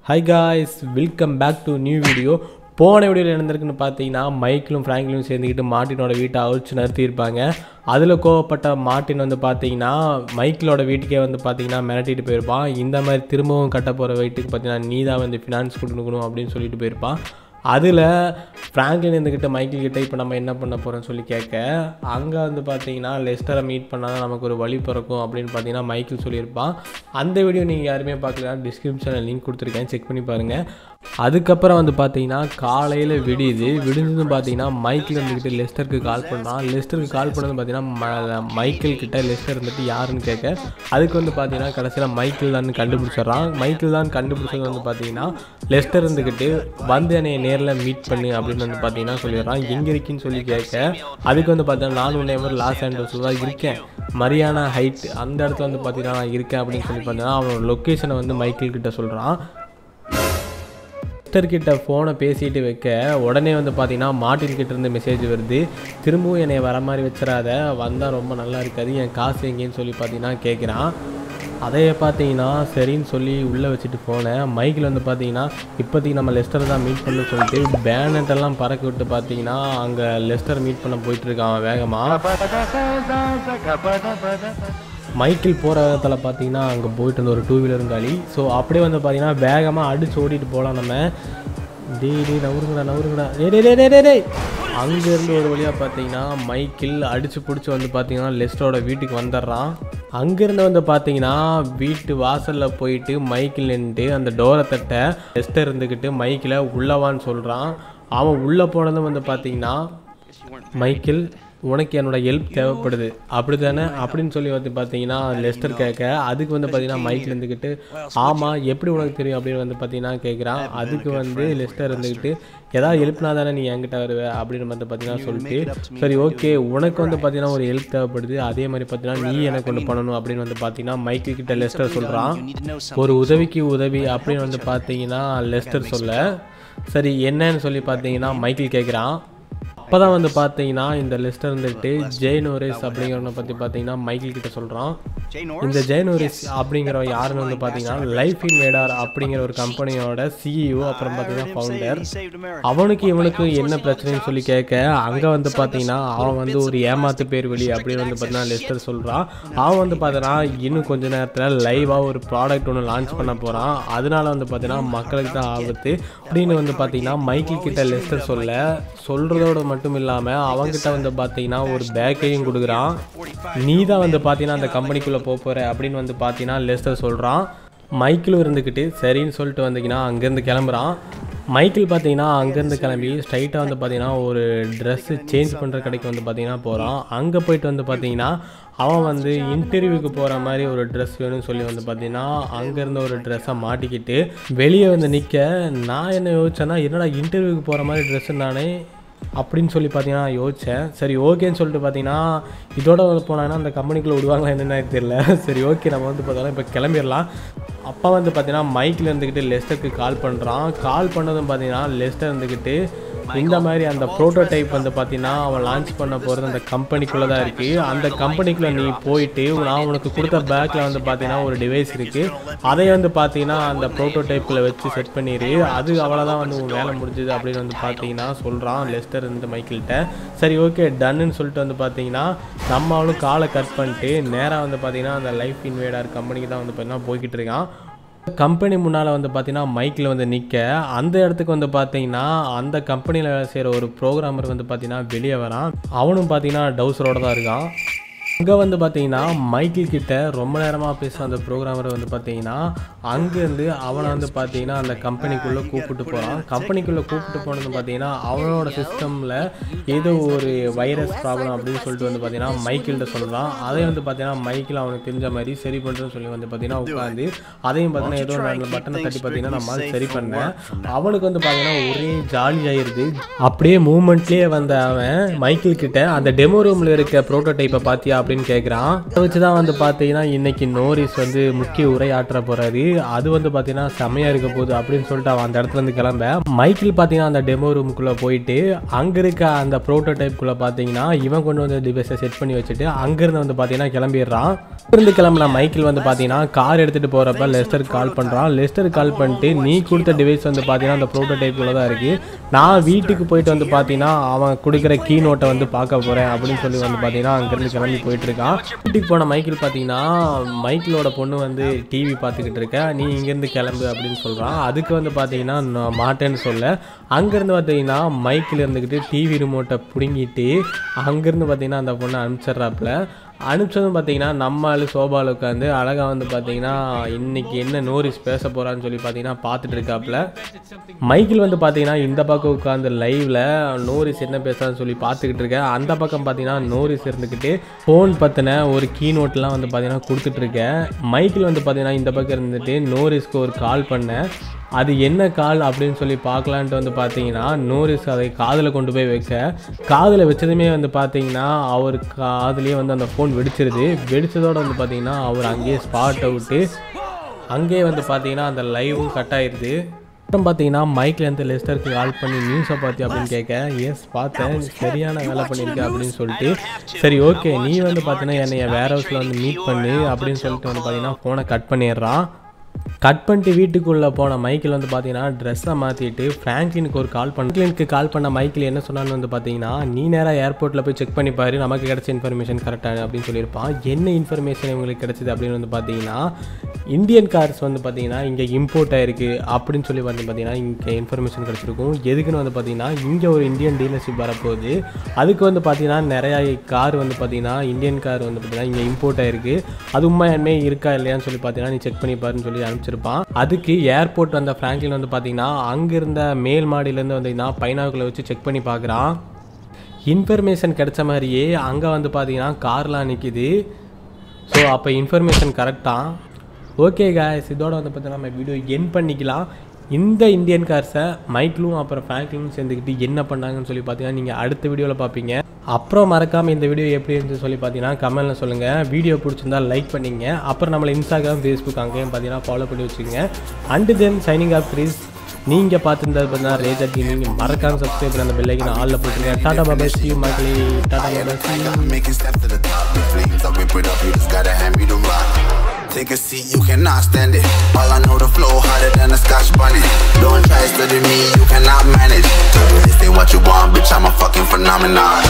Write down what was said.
High guys welcome back to new video போன வீடியோவில் நடந்திருக்குன்னு பார்த்தீங்கன்னா மைக்கிளும் ஃப்ராங்க்லியும் சேர்ந்துக்கிட்டு மார்ட்டினோட வீட்டை அழிச்சு நிறுத்தியிருப்பாங்க அதில் கோவப்பட்ட மார்ட்டின் வந்து பார்த்தீங்கன்னா மைக்கிளோட வீட்டுக்கே வந்து பார்த்தீங்கன்னா மிரட்டிட்டு போயிருப்பான் இந்த மாதிரி திரும்பவும் கட்ட போகிற வீட்டுக்கு பார்த்தீங்கன்னா நீ தான் வந்து ஃபினான்ஸ் கொடுக்கணும் அப்படின்னு சொல்லிட்டு போயிருப்பான் அதில் ஃப்ராங்க்லின் இருந்துக்கிட்ட மைக்கிள் கிட்ட இப்போ நம்ம என்ன பண்ண போகிறோம்னு சொல்லி கேட்க அங்கே வந்து பார்த்தீங்கன்னா லெஸ்டரை மீட் பண்ணால் தான் நமக்கு ஒரு வழி பிறக்கும் அப்படின்னு பார்த்தீங்கன்னா மைக்கிள் சொல்லியிருப்பான் அந்த வீடியோ நீங்கள் யாருமே பார்க்கலாம் டிஸ்கிரிப்ஷனில் லிங்க் கொடுத்துருக்கேன் செக் பண்ணி பாருங்கள் அதுக்கப்புறம் வந்து பார்த்தீங்கன்னா காலையில் விடியுது விடிஞ்சதும் பார்த்தீங்கன்னா மைக்கிள் இருந்துக்கிட்டு லெஸ்டருக்கு கால் பண்ணுறான் லெஸ்டருக்கு கால் பண்ணது பார்த்தீங்கன்னா ம- மைக்கேல் கிட்ட லெஸ்டர் இருந்துட்டு யாருன்னு கேட்க அதுக்கு வந்து பார்த்தீங்கன்னா கடைசியில் மைக்கிள் தான் கண்டுபிடிச்சிடுறான் மைக்கிள் தான் கண்டுபிடிச்சது வந்து பார்த்தீங்கன்னா லெஸ்டர் இருந்துக்கிட்டு வந்து என்னை நேரில் மீட் பண்ணு அப்படின்னு வந்து பார்த்தீங்கன்னா சொல்லிடுறான் எங்கே இருக்கீன்னு சொல்லி கேட்க அதுக்கு வந்து பார்த்தீங்கன்னா நான் உன்னை மாதிரி லாஸ் ஆண்டோஸ் தான் இருக்கேன் மரியானா ஹைட் அந்த இடத்துல வந்து பார்த்தீங்கன்னா நான் இருக்கேன் அப்படின்னு சொல்லி பார்த்தீங்கன்னா அவனோட லொக்கேஷனை வந்து மைக்கிள் கிட்ட சொல்கிறான் சிஸ்டர் கிட்ட ஃபோனை பேசிட்டு வைக்க உடனே வந்து பார்த்தீங்கன்னா மார்ட்டின் கிட்ட இருந்து மெசேஜ் வருது திரும்பவும் என்னை வர மாதிரி வச்சிடாத வந்தால் ரொம்ப நல்லா இருக்காது என் காசு எங்கேன்னு சொல்லி பார்த்தீங்கன்னா கேட்குறான் அதையே பார்த்தீங்கன்னா சரின்னு சொல்லி உள்ளே வச்சுட்டு போனேன் மைக்கில் வந்து பார்த்தீங்கன்னா இப்போதைக்கு நம்ம லெஸ்டர் தான் மீட் பண்ண சொல்லிட்டு பேனட் எல்லாம் பறக்க விட்டு பார்த்தீங்கன்னா அங்கே லெஸ்டர் மீட் பண்ண போயிட்டு இருக்கான் அவன் வேகமாக மைக்கிள் போகிற விதத்தில் பார்த்தீங்கன்னா அங்கே போயிட்டு இருந்த ஒரு டூ வீலரும் காலி ஸோ அப்படியே வந்து பார்த்தீங்கன்னா வேகமாக அடிச்சு ஓடிட்டு போகலாம் நம்ம டேய் டேய் நவுருங்கடா நவுருங்கடா டேய் டேய் டேய், டேய் டேய் டேய் அங்கேருந்து ஒரு வழியாக பார்த்தீங்கன்னா மைக்கிள் அடிச்சு பிடிச்சி வந்து பார்த்தீங்கன்னா லெஸ்டரோட வீட்டுக்கு வந்துடுறான் அங்கேருந்து வந்து பார்த்தீங்கன்னா வீட்டு வாசலில் போயிட்டு மைக்கிள் நின்றுட்டு அந்த டோரை தட்ட லெஸ்டர் இருந்துக்கிட்டு மைக்கில் உள்ளவான்னு சொல்கிறான் அவன் உள்ளே போனதும் வந்து பார்த்தீங்கன்னா மைக்கேல் உனக்கு என்னோட ஹெல்ப் தேவைப்படுது அப்படி தானே அப்படின்னு சொல்லி வந்து பார்த்தீங்கன்னா லெஸ்டர் கேட்க அதுக்கு வந்து பார்த்தீங்கன்னா மைக்கில் இருந்துக்கிட்டு ஆமாம் எப்படி உனக்கு தெரியும் அப்படின்னு வந்து பார்த்தீங்கன்னா கேட்குறான் அதுக்கு வந்து லெஸ்டர் இருந்துக்கிட்டு ஏதாவது ஹெல்ப்னா தானே நீ என்கிட்ட வருவ அப்படின்னு வந்து பார்த்தீங்கன்னா சொல்லிட்டு சரி ஓகே உனக்கு வந்து பார்த்தீங்கன்னா ஒரு ஹெல்ப் தேவைப்படுது அதே மாதிரி பார்த்தீங்கன்னா நீ எனக்கு ஒன்று பண்ணணும் அப்படின்னு வந்து பார்த்தீங்கன்னா மைக்கிள் கிட்ட லெஸ்டர் சொல்கிறான் ஒரு உதவிக்கு உதவி அப்படின்னு வந்து பார்த்தீங்கன்னா லெஸ்டர் சொல்ல சரி என்னன்னு சொல்லி பார்த்தீங்கன்னா மைக்கிள் கேட்குறான் அப்போ தான் வந்து பார்த்தீங்கன்னா இந்த லிஸ்ட்டை இருந்துட்டு ஜெய்னோரிஸ் அப்படிங்கிறவனை பற்றி பார்த்தீங்கன்னா மைக்கிள் கிட்ட சொல்கிறான் இந்த ஜெய்னோரிஸ் அப்படிங்கிறவன் யாருன்னு வந்து பார்த்தீங்கன்னா லைஃப் இன்வேடர் அப்படிங்கிற ஒரு கம்பெனியோட சிஇஓ அப்புறம் பார்த்தீங்கன்னா ஃபவுண்டர் அவனுக்கு இவனுக்கு என்ன பிரச்சனைன்னு சொல்லி கேட்க அங்கே வந்து பார்த்தீங்கன்னா அவன் வந்து ஒரு ஏமாத்து பேர் வெளி அப்படின்னு வந்து பார்த்தீங்கன்னா லெஸ்டர் சொல்கிறான் அவன் வந்து பார்த்தீங்கன்னா இன்னும் கொஞ்ச நேரத்தில் லைவாக ஒரு ப்ராடக்ட் ஒன்று லான்ச் பண்ண போகிறான் அதனால வந்து பார்த்தீங்கன்னா மக்களுக்கு தான் ஆபத்து அப்படின்னு வந்து பார்த்தீங்கன்னா மைக்கிள் கிட்ட லெஸ்டர் சொல்ல சொல்கிறதோட மட்டும் இல்லாமல் அவன்கிட்ட வந்து பார்த்தீங்கன்னா ஒரு பேக்கையும் கொடுக்குறான் நீ தான் வந்து பார்த்தீங்கன்னா அந்த கம்பெனிக்குள்ளே போக போகிற அப்படின்னு வந்து பார்த்தீங்கன்னா லெஸ்டர் சொல்கிறான் மைக்கிளும் இருந்துக்கிட்டு சரின்னு சொல்லிட்டு வந்தீங்கன்னா அங்கேருந்து கிளம்புறான் மைக்கிள் பார்த்தீங்கன்னா அங்கேருந்து கிளம்பி ஸ்ட்ரைட்டாக வந்து பார்த்தீங்கன்னா ஒரு ட்ரெஸ்ஸு சேஞ்ச் பண்ணுற கடைக்கு வந்து பார்த்தீங்கன்னா போகிறான் அங்கே போயிட்டு வந்து பார்த்தீங்கன்னா அவன் வந்து இன்டர்வியூக்கு போகிற மாதிரி ஒரு ட்ரெஸ் வேணும்னு சொல்லி வந்து பார்த்தீங்கன்னா அங்கேருந்து ஒரு ட்ரெஸ்ஸை மாட்டிக்கிட்டு வெளியே வந்து நிற்க நான் என்ன யோசிச்சேன்னா என்னடா இன்டர்வியூக்கு போகிற மாதிரி ட்ரெஸ்ஸு நானே அப்படின்னு சொல்லி பார்த்தீங்கன்னா யோசித்தேன் சரி ஓகேன்னு சொல்லிட்டு பார்த்தீங்கன்னா இதோட போனாங்கன்னா அந்த கம்பெனிக்குள்ளே விடுவாங்களா என்னன்னு எனக்கு தெரியல சரி ஓகே நம்ம வந்து பார்த்தோம்னா இப்போ கிளம்பிடலாம் அப்பா வந்து பார்த்தீங்கன்னா மைக்கில் இருந்துக்கிட்டு லெஸ்டருக்கு கால் பண்ணுறான் கால் பண்ணதும் பார்த்தீங்கன்னா லெஸ்டர் இருந்துக்கிட்டு இந்த மாதிரி அந்த ப்ரோட்டோடைப் வந்து பார்த்தீங்கன்னா அவன் லான்ச் பண்ண போகிறது அந்த கம்பெனிக்குள்ளே தான் இருக்குது அந்த கம்பெனிக்குள்ளே நீ போயிட்டு நான் உனக்கு கொடுத்த பேக்கில் வந்து பார்த்தீங்கன்னா ஒரு டிவைஸ் இருக்குது அதை வந்து பார்த்தீங்கன்னா அந்த ப்ரோட்டோடைப்பில் வச்சு செட் பண்ணிடு அது அவ்வளோதான் வந்து உன் வேலை முடிஞ்சுது அப்படின்னு வந்து பார்த்தீங்கன்னா சொல்கிறான் லெஸ்டர் இருந்து மைக்கிள்கிட்ட சரி ஓகே டன்னுன்னு சொல்லிட்டு வந்து பார்த்தீங்கன்னா நம்ம அவளும் காலை கட் பண்ணிட்டு நேராக வந்து பார்த்தீங்கன்னா அந்த லைஃப் இன்வேடர் கம்பெனிக்கு தான் வந்து பார்த்தீங்கன்னா போய்கிட்டு இருக்கான் கம்பெனி முன்னால் வந்து பார்த்தீங்கன்னா மைக்கில் வந்து நிற்க அந்த இடத்துக்கு வந்து பார்த்தீங்கன்னா அந்த கம்பெனியில் வேலை செய்கிற ஒரு ப்ரோக்ராமர் வந்து பார்த்தீங்கன்னா வெளியே வரான் அவனும் பார்த்தீங்கன்னா டவுசரோட தான் இருக்கான் அங்கே வந்து பார்த்தீங்கன்னா மைக்கிள் கிட்ட ரொம்ப நேரமாக பேசுகிற அந்த ப்ரோக்ராமர் வந்து பார்த்தீங்கன்னா அங்கேருந்து அவனை வந்து பார்த்தீங்கன்னா அந்த கம்பெனிக்குள்ளே கூப்பிட்டு போகிறான் கம்பெனிக்குள்ளே கூப்பிட்டு போனது பார்த்தீங்கன்னா அவனோட சிஸ்டமில் ஏதோ ஒரு வைரஸ் ப்ராப்ளம் அப்படின்னு சொல்லிட்டு வந்து பார்த்தீங்கன்னா மைக்கிள்கிட்ட சொல்கிறான் அதை வந்து பார்த்தீங்கன்னா மைக்கிள் அவனுக்கு தெரிஞ்ச மாதிரி சரி பண்ணுறேன்னு சொல்லி வந்து பார்த்தீங்கன்னா உட்காந்து அதையும் பார்த்தீங்கன்னா ஏதோ ஒரு அந்த பட்டனை தட்டி பார்த்தீங்கன்னா நம்மளால் சரி பண்ணேன் அவனுக்கு வந்து பார்த்தீங்கன்னா ஒரே ஜாலி ஆயிருது அப்படியே மூமெண்ட்லேயே வந்த அவன் மைக்கிள் கிட்ட அந்த டெமோ ரூமில் இருக்க ப்ரோட்டோடைப்பை பார்த்தியா அப்படின்னு கேட்குறான் அதை வச்சு தான் வந்து பார்த்தீங்கன்னா இன்னைக்கு நோரிஸ் வந்து முக்கிய உரையாற்ற போறாரு அது வந்து பார்த்தீங்கன்னா செமையாக இருக்க போகுது அப்படின்னு சொல்லிட்டு அவன் அந்த இடத்துல இருந்து கிளம்ப மைக்கிள் பார்த்தீங்கன்னா அந்த டெமோ ரூமுக்குள்ளே போயிட்டு அங்கே இருக்க அந்த ப்ரோட்டோடைப்குள்ளே பார்த்தீங்கன்னா இவன் கொண்டு வந்து டிவைஸை செட் பண்ணி வச்சுட்டு அங்கேருந்து வந்து பார்த்தீங்கன்னா கிளம்பிடுறான் இருந்து கிளம்புன மைக்கிள் வந்து பார்த்தீங்கன்னா கார் எடுத்துகிட்டு போகிறப்ப லெஸ்டருக்கு கால் பண்ணுறான் லெஸ்டர் கால் பண்ணிட்டு நீ கொடுத்த டிவைஸ் வந்து பார்த்தீங்கன்னா அந்த ப்ரோட்டோடைப்புக்குள்ளே தான் இருக்குது நான் வீட்டுக்கு போயிட்டு வந்து பார்த்தீங்கன்னா அவன் கொடுக்குற கீ நோட்டை வந்து பார்க்க போகிறேன் அப்படின்னு சொல்லி வந்து பார்த்தீங்கன்னா அங்கேருந்து கிளம்பி போயிட்டு இருக்கான் வீட்டுக்கு போன மைக்கிள் பார்த்தீங்கன்னா மைக்கிளோட பொண்ணு வந்து டிவி பார்த்துக்கிட்டு இருக்க நீ இங்கேருந்து கிளம்பு அப்படின்னு சொல்கிறான் அதுக்கு வந்து பார்த்தீங்கன்னா நான் மாட்டேன்னு சொல்ல அங்கேருந்து பார்த்தீங்கன்னா மைக்கில் இருந்துக்கிட்டு டிவி ரிமோட்டை பிடுங்கிட்டு அங்கேருந்து பார்த்தீங்கன்னா அந்த பொண்ணை அனுப்பிச்சிட்றாப்புல அனுப்பிச்சதும் பார்த்தீங்கன்னா நம்ம ஆளு சோபாவில் உட்காந்து அழகாக வந்து பார்த்தீங்கன்னா இன்னைக்கு என்ன நோரிஸ் பேச போகிறான்னு சொல்லி பார்த்தீங்கன்னா பார்த்துட்டு இருக்காப்புல மைக்கிள் வந்து பார்த்தீங்கன்னா இந்த பக்கம் உட்காந்து லைவில் நோரிஸ் என்ன பேசுறான்னு சொல்லி பார்த்துக்கிட்டு இருக்கேன் அந்த பக்கம் பார்த்தீங்கன்னா நோரிஸ் இருந்துக்கிட்டு ஃபோன் பற்றின ஒரு கீ நோட்லாம் வந்து பார்த்தீங்கன்னா கொடுத்துட்ருக்கேன் மைக்கிள் வந்து பார்த்தீங்கன்னா இந்த பக்கம் இருந்துட்டு நோரிஸ்க்கு ஒரு கால் பண்ணேன் அது என்ன கால் அப்படின்னு சொல்லி பார்க்கலான்ட்டு வந்து பார்த்தீங்கன்னா நோரிஸ் அதை காதில் கொண்டு போய் வைக்க காதில் வச்சதுமே வந்து பார்த்தீங்கன்னா அவர் காதுலேயே வந்து அந்த ஃபோன் வெடிச்சிருது வெடிச்சதோட வந்து பார்த்தீங்கன்னா அவர் அங்கேயே ஸ்பாட் அவுட்டு அங்கேயே வந்து பார்த்தீங்கன்னா அந்த லைவும் கட் ஆயிருது அப்புறம் பார்த்தீங்கன்னா மைக்லேருந்து லெஸ்டருக்கு கால் பண்ணி நியூஸை பார்த்தி அப்படின்னு கேட்க எஸ் பார்த்தேன் சரியான வேலை பண்ணியிருக்க அப்படின்னு சொல்லிட்டு சரி ஓகே நீ வந்து பார்த்தீங்கன்னா என்னை வேர் ஹவுஸில் வந்து மீட் பண்ணு அப்படின்னு சொல்லிட்டு வந்து பார்த்தீங்கன்னா ஃபோனை கட் பண்ணிடுறான் கட் பண்ணிட்டு வீட்டுக்குள்ளே போன மைக்கிள் வந்து பார்த்தீங்கன்னா ட்ரெஸ்ஸை மாற்றிட்டு ஃப்ராங்க்லினுக்கு ஒரு கால் பண்ண ஃப்ராங்க்லினுக்கு கால் பண்ண மைக்கிள் என்ன சொன்னான்னு வந்து பார்த்தீங்கன்னா நீ நேராக ஏர்போர்ட்டில் போய் செக் பண்ணி பாரு நமக்கு கிடைச்ச இன்ஃபர்மேஷன் கரெக்டாக அப்படின்னு சொல்லியிருப்பான் என்ன இன்ஃபர்மேஷன் இவங்களுக்கு கிடைச்சது அப்படின்னு வந்து பார்த்தீங்கன்னா இந்தியன் கார்ஸ் வந்து பார்த்தீங்கன்னா இங்கே இம்போர்ட் ஆயிருக்கு அப்படின்னு சொல்லி வந்து பார்த்தீங்கன்னா இங்கே இன்ஃபர்மேஷன் கிடச்சிருக்கும் எதுக்குன்னு வந்து பார்த்தீங்கன்னா இங்கே ஒரு இந்தியன் டீலர்ஷிப் வரப்போகுது அதுக்கு வந்து பார்த்தீங்கன்னா நிறையா கார் வந்து பார்த்தீங்கன்னா இந்தியன் கார் வந்து பார்த்தீங்கன்னா இங்கே இம்போர்ட் ஆயிருக்கு அது உண்மையாலுமே இருக்கா இல்லையான்னு சொல்லி பார்த்தீங்கன்னா நீ செக் பண்ணி பாருன்னு சொல்லி அனுப்பிச்சிருப்பான் அதுக்கு ஏர்போர்ட் வந்த ஃப்ராங்க்லின் வந்து பார்த்தீங்கன்னா அங்கிருந்த மேல் மாடியிலேருந்து வந்தீங்கன்னா பைனாக்குள்ளே வச்சு செக் பண்ணி பார்க்குறான் இன்ஃபர்மேஷன் கிடைச்ச மாதிரியே அங்கே வந்து பார்த்தீங்கன்னா கார்லாம் நிற்கிது ஸோ அப்போ இன்ஃபர்மேஷன் கரெக்டாக ஓகே காய்ஸ் இதோட வந்து பார்த்தீங்கன்னா நம்ம வீடியோ என் பண்ணிக்கலாம் இந்த இந்தியன் கார்ஸை மைக்கிளும் அப்புறம் ஃப்ராங்க்லினும் சேர்ந்துக்கிட்டு என்ன பண்ணாங்கன்னு சொல்லி பார்த்தீங்கன்னா நீங்கள் அடுத்த வீடியோவில் பார்ப்பீங்க அப்புறம் மறக்காமல் இந்த வீடியோ எப்படி இருந்துச்சு சொல்லி பார்த்தீங்கன்னா கமெண்ட்டில் சொல்லுங்கள் வீடியோ பிடிச்சிருந்தா லைக் பண்ணிங்க அப்புறம் நம்மளை இன்ஸ்டாகிராம் ஃபேஸ்புக் அங்கேயும் பார்த்தீங்கன்னா ஃபாலோ பண்ணி வச்சுக்கோங்க and then shining of grease நீங்கள் பார்த்துருந்தது பார்த்தீங்கன்னா ரேஜர் நீங்கள் மறக்காம சப்ஸ்கிரைப் பண்ணி அந்த பெல்லைக்கு ஆளில் போட்டுருங்க டாடா பாபா சி மக்களே டாடா பாபா சி I'm making steps to the top. The flames, I whip it up. You just gotta hand me the rock. Take a seat, you cannot stand it. All I know, the flow harder than a scotch bunny. Don't try study me, you cannot manage. This ain't what you want, bitch. I'm a fucking phenomenon.